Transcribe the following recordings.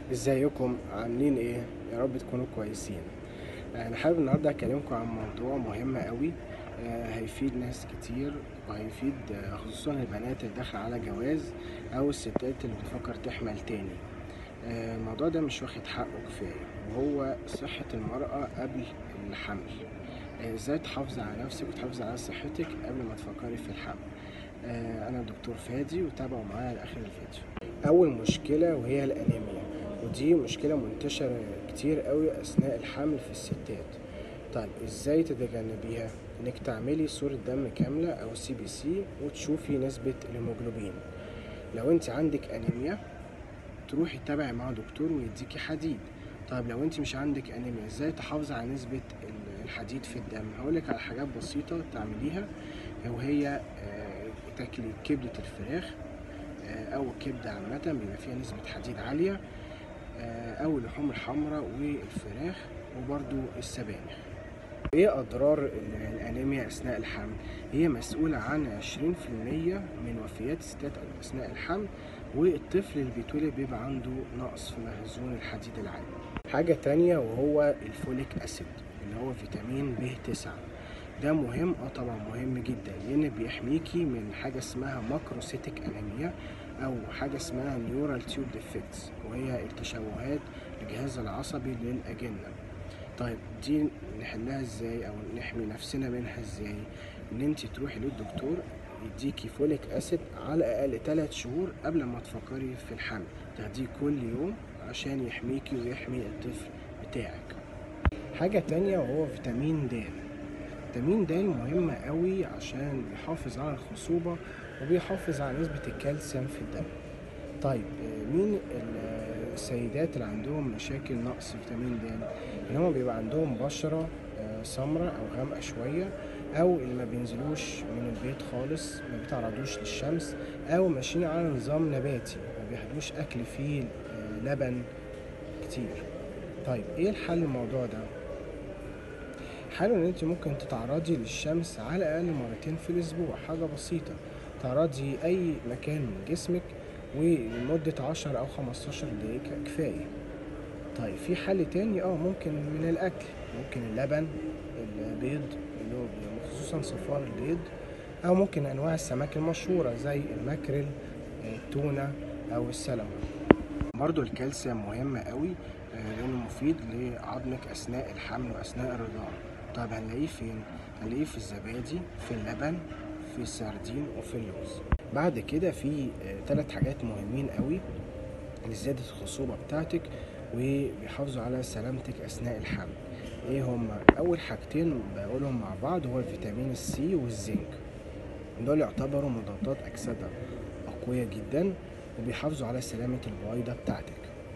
ازيكم عاملين ايه يا رب تكونوا كويسين انا حابب النهارده اكلمكم عن موضوع مهم قوي آه، هيفيد ناس كتير وهيفيد آه، خصوصا البنات اللي داخله على جواز او الستات اللي بتفكر تحمل تاني آه، الموضوع ده مش واخد حقه كفايه وهو صحه المراه قبل الحمل آه، ازاي تحافظي على نفسك وتحافظي على صحتك قبل ما تفكري في الحمل آه، انا دكتور فادي وتابعوا معايا لاخر الفيديو اول مشكله وهي الانيميا ودي مشكله منتشره كتير قوي اثناء الحمل في الستات طيب ازاي تتجنبيها انك تعملي صوره دم كامله او سي بي سي وتشوفي نسبه الهيموجلوبين لو انت عندك انيميا تروحي تتابعي مع دكتور ويديكي حديد طيب لو انت مش عندك انيميا ازاي تحافظي على نسبه الحديد في الدم هقولك على حاجات بسيطه تعمليها وهي آه، تاكلي كبده الفراخ آه، او الكبده عامه بيبقى فيها نسبه حديد عاليه آه، او اللحوم الحمراء والفراخ وبرضو السبانخ ايه اضرار ال- الانيميا اثناء الحمل هي مسؤوله عن 20% من وفيات الستات اثناء الحمل والطفل اللي بيتولد بيبقى عنده نقص في مخزون الحديد العالي حاجه تانية وهو الفوليك اسيد اللي هو فيتامين ب 9 ده مهم اه طبعا مهم جدا لان بيحميكي من حاجه اسمها ماكروسيتك انيميا او حاجه اسمها نيورال تيوب ديفكتس وهي التشوهات الجهاز العصبي للاجنه طيب دي نحلها ازاي او نحمي نفسنا منها ازاي ان انت تروحي للدكتور يديكي فوليك اسيد على الاقل 3 شهور قبل ما تفكري في الحمل تاخديه كل يوم عشان يحميكي ويحمي الطفل بتاعك حاجة تانية وهو فيتامين د فيتامين د مهم قوي عشان بيحافظ على الخصوبة وبيحافظ على نسبة الكالسيوم في الدم طيب آه، مين ال- السيدات اللي عندهم مشاكل نقص فيتامين د اللي هما بيبقى عندهم بشرة آه، سمراء أو غامقة شوية أو اللي ما بينزلوش من البيت خالص ما بيتعرضوش للشمس أو ماشيين على نظام نباتي ما بياخدوش أكل فيه آه، لبن كتير طيب ايه الحل الموضوع ده حاولوا ان انت ممكن تتعرضي للشمس على الاقل مرتين في الاسبوع حاجه بسيطه تعرضي اي مكان من جسمك ولمده 10 او 15 دقيقه كفايه طيب في حل تاني اه ممكن من الاكل ممكن اللبن البيض اللي هو خصوصا صفار البيض او ممكن انواع السمك المشهوره زي الماكريل التونه او السلمون برضو الكالسيوم مهم قوي آه، لانه مفيد لعظمك اثناء الحمل واثناء الرضاعه طيب هنلاقيه فين هنلاقيه في الزبادي في اللبن في السردين وفي اللوز بعد كده في ثلاث حاجات مهمين قوي لزيادة الخصوبة بتاعتك وبيحافظوا على سلامتك أثناء الحمل ايه هما أول حاجتين بقولهم مع بعض هو الفيتامين السي والزنك دول يعتبروا مضادات أكسدة أقوياء جدا وبيحافظوا على سلامة البويضة بتاعتك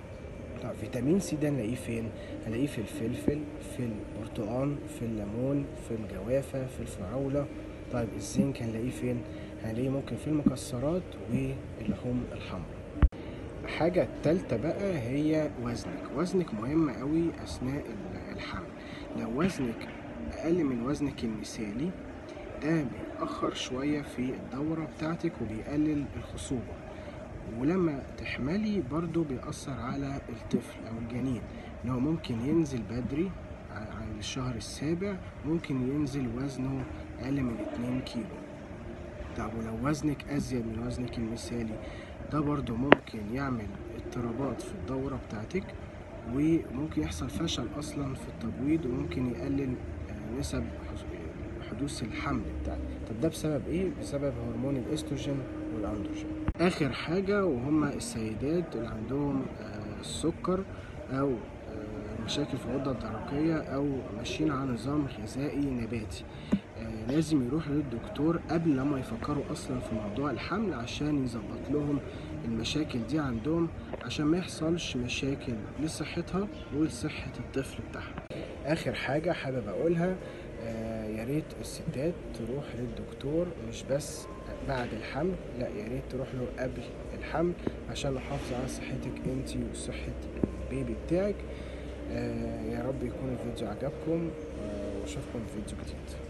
طب فيتامين سي ده نلاقيه فين؟ هنلاقيه في الفلفل في البرتقال في الليمون في الجوافة في الفراولة طيب الزنك هنلاقيه فين؟ هنلاقيه ممكن في المكسرات واللحوم الحمراء حاجة التالتة بقى هي وزنك وزنك مهم قوي أثناء ال- الحمل لو وزنك أقل من وزنك المثالي ده بيأخر شوية في الدورة بتاعتك وبيقلل الخصوبة ولما تحملي برضو بيأثر على الطفل أو الجنين إن هو ممكن ينزل بدري ع- عن الشهر السابع ممكن ينزل وزنه أقل من 2 كيلو طب ولو وزنك أزيد من وزنك المثالي ده برضو ممكن يعمل اضطرابات في الدورة بتاعتك وممكن يحصل فشل أصلا في التبويض وممكن يقلل آه، نسب حس- حدوث الحمل بتاعك طب ده بسبب ايه؟ بسبب هرمون الاستروجين والاندروجين اخر حاجة وهم السيدات اللي عندهم آه، السكر او آه، مشاكل في الغدة الدرقية او ماشيين على نظام غذائي نباتي آه، لازم يروحوا للدكتور قبل لما يفكروا اصلا في موضوع الحمل عشان يظبط لهم المشاكل دي عندهم عشان ما يحصلش مشاكل لصحتها ولصحة الطفل بتاعها اخر حاجة حابب اقولها آه، يا ريت الستات تروح للدكتور مش بس بعد الحمل لا يا ريت تروح له قبل الحمل عشان نحافظ على صحتك انت وصحة البيبي بتاعك آه، يا رب يكون الفيديو عجبكم آه، واشوفكم في فيديو جديد